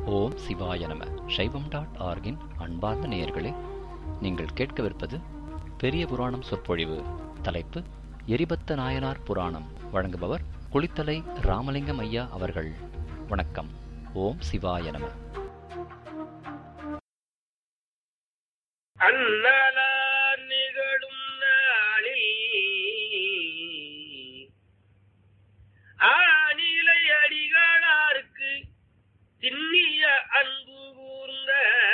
ஓம் சிவாய நம சைவம் டாட் ஆர்கின் அன்பார்ந்த நேயர்களே நீங்கள் கேட்கவிருப்பது பெரிய புராணம் சொற்பொழிவு தலைப்பு எரிபத்த நாயனார் புராணம் வழங்குபவர் குளித்தலை ராமலிங்கம் ஐயா அவர்கள் வணக்கம் ஓம் சிவாய நம அன்னலார் நிகழும் நாளில் ஆநிலை அடிகளாருக்கு திண்ணிய அன்பு கூர்ந்த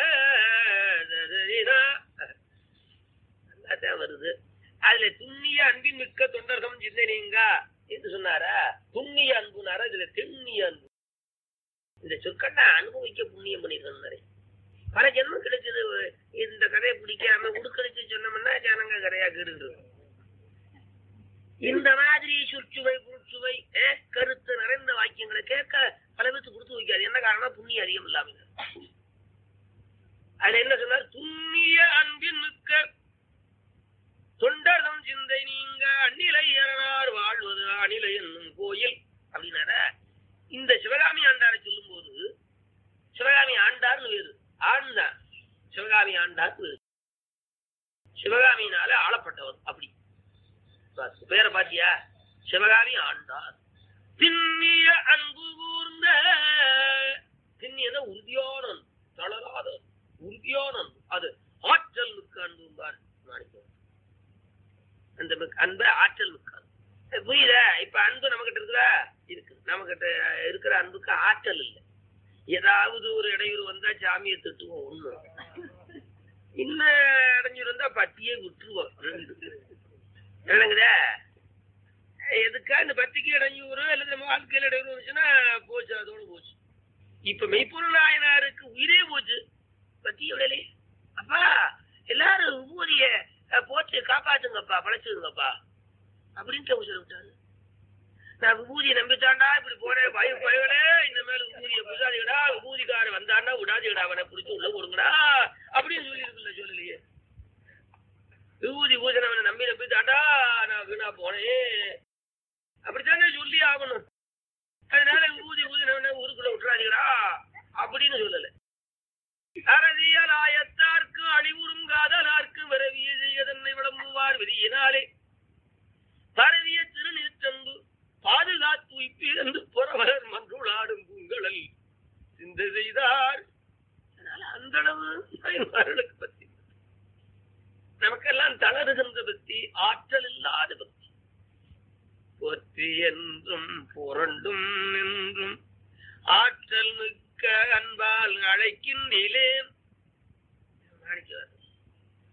நல்லாதான் வருது அதுல துண்ணிய அன்பின் மிக்க தொண்டர்தம் சிந்தனைங்க என்று சொன்னாரா துண்ணிய அன்புனாரா இதுல தெண்ணிய அன்பு இந்த சொற்கண்டா அனுபவிக்க புண்ணியம் பண்ணிருக்கேன் பல ஜென்மம் கிடைச்சது இந்த கதையை பிடிக்காம உடுக்கடிச்சு சொன்னோம்னா ஜனங்க கதையா கேட்டு இந்த மாதிரி சுற்றுவை புற்றுவை கருத்து நிறைந்த வாக்கியங்களை கேட்க பல பேருக்கு கொடுத்து வைக்காது என்ன காரணம் புண்ணிய அதிகம் இல்லாம அதுல என்ன சொன்னார் துண்ணிய அன்பின் மிக்க தொண்டர்தம் சிந்தை நீங்க அந்நிலை அரணார் வாழ்வது அணிலை என்னும் கோயில் அப்படின்னார இந்த சிவகாமி ஆண்டாரை சொல்லும் போது சிவகாமி ஆண்டார்னு வேறு ஆண்டார் சிவகாமி ஆண்டார் வேறு சிவகாமியினால ஆளப்பட்டவர் அப்படி பாத்து, பேரை பாத்தியா சிவகாமி ஆண்டார் திண்ணிய அன்பு கூர்ந்த திண்ணியத உறுதியான அன்பு, தளராத அன்பு, உறுதியான அன்பு. அது ஆற்றல் மிக்க அன்பும்பார் மாணிக்கம் அந்த மிக்க- அன்பு ஆற்றல் மிக்க அன்பு. புரியுதா இப்ப அன்பு நம்ம கிட்ட இருக்குதா இருக்கு நம்ம கிட்ட இருக்கிற அன்புக்கு ஆற்றல் இல்லை ஏதாவது ஒரு இடையூறு வந்தா சாமியை திட்டுவோம் ஒண்ணு இன்னும் இடைஞ்சூர் வந்தா பட்டியே விட்டுருவோம் என்னங்குதா எதுக்கா இந்த பத்திக்கு இடைஞ்சூறு அல்லது நம்ம வாழ்க்கையில் இடையூறு வந்துச்சுன்னா போச்சு அதோட போச்சு இப்ப மெய்ப்பொருள் நாயனாருக்கு உயிரே போச்சு பத்தி எவ்வளவு அப்பா எல்லாரும் விபூதிய அஹ், போட்டு காப்பாத்துங்கப்பா பழைச்சிருங்கப்பா அப்படின்ட்டு அவங்க சொல்லிவிட்டாரு நான் விபூதியை நம்பித்தாண்டா இப்படி போனேன் பய பயங்களே இந்த மேல விபூதியை புசாதிகடா விபூதிக்கார வந்தாண்டா விடாதீங்கடா அவனை பிடிச்சி உள்ள கொடுங்கடா அப்படின்னு சொல்லி இருக்குல்ல சொல்லலையே விபூதி பூஜனை அவனை நம்பி நம்பித்தாண்டா நான் வீணா போனேன் அப்படித்தானே சொல்லி ஆகணும் அதனால விபூதி பூஜனை ஊருக்குள்ள விட்டுறாதீங்கடா அப்படின்னு சொல்லல அரசியல் ஆயத்தார்க்கு அழிவுறும் காதலார்க்கு விரவிய செய்ய தன்னை விளம்புவார் விதியினாலே பரவிய திருநீற்றன்பு பாதுகாத்து உயிர்ப்பிழந்து புறவரர் மன்றுளாடும் பூங்கழல் சிந்தை செய்தார் அதனால அந்த அளவு தாய்மார்களுக்கு பத்தி நமக்கெல்லாம் தளருகின்ற பக்தி ஆற்றல் இல்லாத பக்தி போற்றி என்றும் புரண்டும் என்றும் ஆற்றல் மிக்க அன்பால் அழைக்கின்றேன்